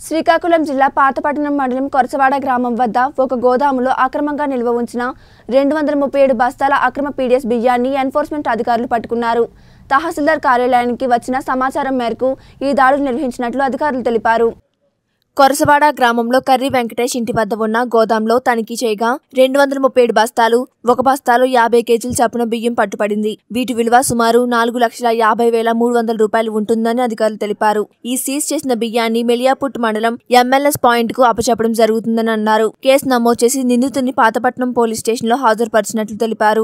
శ్రీకాకుళం జిల్లా పాతపట్నం మండలం కొరసవాడ గ్రామం వద్ద ఒక గోదాములో అక్రమంగా నిల్వ ఉంచిన రెండు వందల ముప్పై ఏడు బస్తాల అక్రమ పీడిఎస్ బియ్యాన్ని ఎన్ఫోర్స్మెంట్ అధికారులు పట్టుకున్నారు తహసీల్దార్ కార్యాలయానికి వచ్చిన సమాచారం మేరకు ఈ దాడులు నిర్వహించినట్లు అధికారులు తెలిపారు కొరసవాడ గ్రామంలో కర్రి వెంకటేష్ ఇంటి వద్ద ఉన్న గోదాంలో తనిఖీ చేయగా రెండు వందల ముప్పై ఏడు బస్తాలు ఒక బస్తాలో యాభై కేజీల చప్పున బియ్యం పట్టుపడింది వీటి విలువ సుమారు నాలుగు లక్షల యాభై వేల మూడు వందల రూపాయలు ఉంటుందని అధికారులు తెలిపారు ఈ సీజ్ చేసిన బియ్యాన్ని మెలియాపుట్ మండలం ఎంఎల్ఎస్ పాయింట్ కు అప్పచెప్పడం జరుగుతుందని అన్నారు కేసు నమోదు చేసి నిందితుడిని పాతపట్నం పోలీస్ స్టేషన్ లో హాజరుపరిచినట్లు తెలిపారు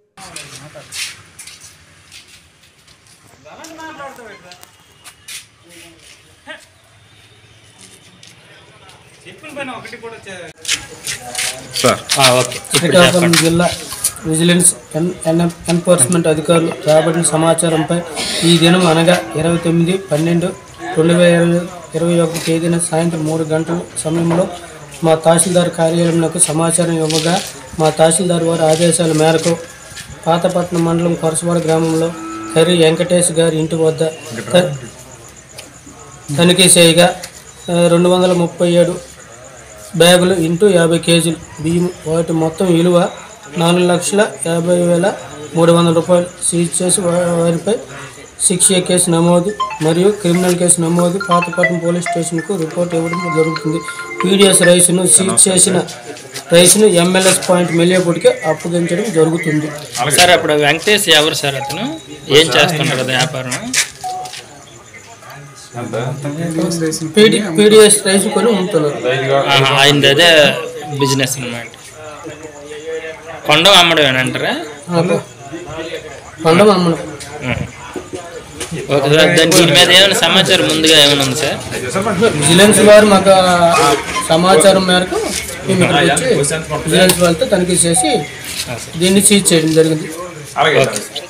సార్ ఓకే ఇప్పుడు శ్రీకాకుళం జిల్లా విజిలెన్స్ ఎన్- ఎన్- ఎన్ఫోర్స్మెంట్ అధికారులు రాబడిన సమాచారంపై ఈ దినం అనగా ఇరవై తొమ్మిది పన్నెండు రెండు వేల ఇరవై ఇరవై ఒకటి తేదీన సాయంత్రం మూడు గంటల సమయంలో మా తహసీల్దార్ కార్యాలయంలోకి సమాచారం ఇవ్వగా మా తహసీల్దార్ వారి ఆదేశాల మేరకు పాతపట్నం మండలం కొరసవాడ గ్రామంలో కర్రి వెంకటేష్ గారి ఇంటి వద్ద త- తనిఖీ చేయగా ఆ, రెండు వందల ముప్పై ఏడు బ్యాగులు ఇంటూ యాభై కేజీలు బియ్యం వాటి మొత్తం విలువ నాలుగు లక్షల యాభై వేల మూడు వందల రూపాయలు సీజ్ చేసి వా- వారిపై శిక్ష కేసు నమోదు మరియు క్రిమినల్ కేసు నమోదు పాతపట్నం పోలీస్ స్టేషన్కు రిపోర్ట్ ఇవ్వడం జరుగుతుంది పీడిఎస్ రైస్ను సీజ్ చేసిన రైస్ను ఎంఎల్ఎస్ పాయింట్ మెలియపూడికి అప్పగించడం జరుగుతుంది సార్ అప్పుడు వెంకటేష్ ఎవరు సార్ అతను ఏం చేస్తుంటారు అది వ్యాపారం పీడి పీడిఎస్ రైస్ కొని ఉంటున్నారు ఆహా, ఆయనది అదే బిజినెస్ అన్నమాట కొండ అమ్మడం అంటారా పండం అమ్మడం ఆహా. ఓకే సార్ దాని దీని మీద ఏమైనా సమాచారం ముందుగా ఏమైనా ఉంది సార్ విజిలెన్స్ వారు మాకు ఆ సమాచారం మేరకు మేము ఇక్కడికి వచ్చి విజిలెన్స్ వాళ్ళతో తనిఖీ చేసి దీన్ని సీజ్ చేయడం జరిగింది అలాగే సార్